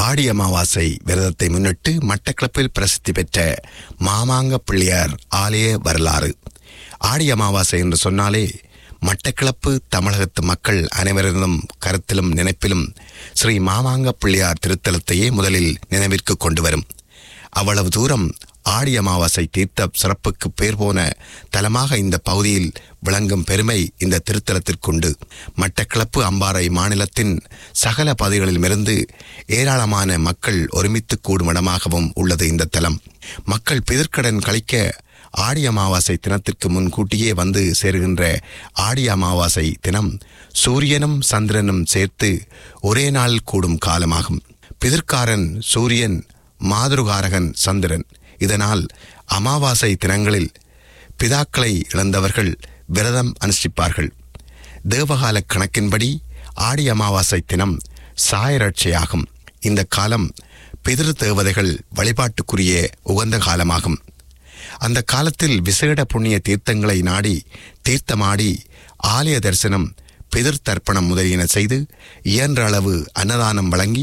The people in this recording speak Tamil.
ஆடி அமாவாசை விரதத்தை முன்னிட்டு மட்டக்களப்பில் பிரசித்தி பெற்ற மாமாங்க பிள்ளையார் ஆலய வரலாறு ஆடி அமாவாசை என்று சொன்னாலே மட்டக்களப்பு தமிழகத்து மக்கள் அனைவரிடம் கருத்திலும் நினைப்பிலும் ஸ்ரீ மாமாங்க பிள்ளையார் திருத்தலத்தையே முதலில் நினைவிற்கு கொண்டு வரும் அவ்வளவு தூரம் ஆடி அமாவாசை தீர்த்த சிறப்புக்கு பேர் போன தலமாக இந்த பகுதியில் விளங்கும் பெருமை இந்த திருத்தலத்திற்குண்டு மட்டக்களப்பு அம்பாறை மாநிலத்தின் சகல பகுதிகளிலுமிருந்து ஏராளமான மக்கள் ஒருமித்து கூடும் இடமாகவும் உள்ளது இந்த தலம் மக்கள் பிதற்கடன் கழிக்க ஆடி அமாவாசை தினத்திற்கு முன்கூட்டியே வந்து சேருகின்ற ஆடி அமாவாசை தினம் சூரியனும் சந்திரனும் சேர்த்து ஒரே நாள் கூடும் காலமாகும் பிதற்காரன் சூரியன் மாதுருகாரகன் சந்திரன் இதனால் அமாவாசை தினங்களில் பிதாக்களை இழந்தவர்கள் விரதம் அனுஷ்டிப்பார்கள் தேவகால கணக்கின்படி ஆடி அமாவாசை தினம் சாயரட்சையாகும் இந்த காலம் பிதிரு தேவதைகள் வழிபாட்டுக்குரிய உகந்த காலமாகும் அந்த காலத்தில் விசேட புண்ணிய தீர்த்தங்களை நாடி தீர்த்தமாடி ஆலய தரிசனம் பிதிர் தர்ப்பணம் முதலியன செய்து இயன்ற அளவு அன்னதானம் வழங்கி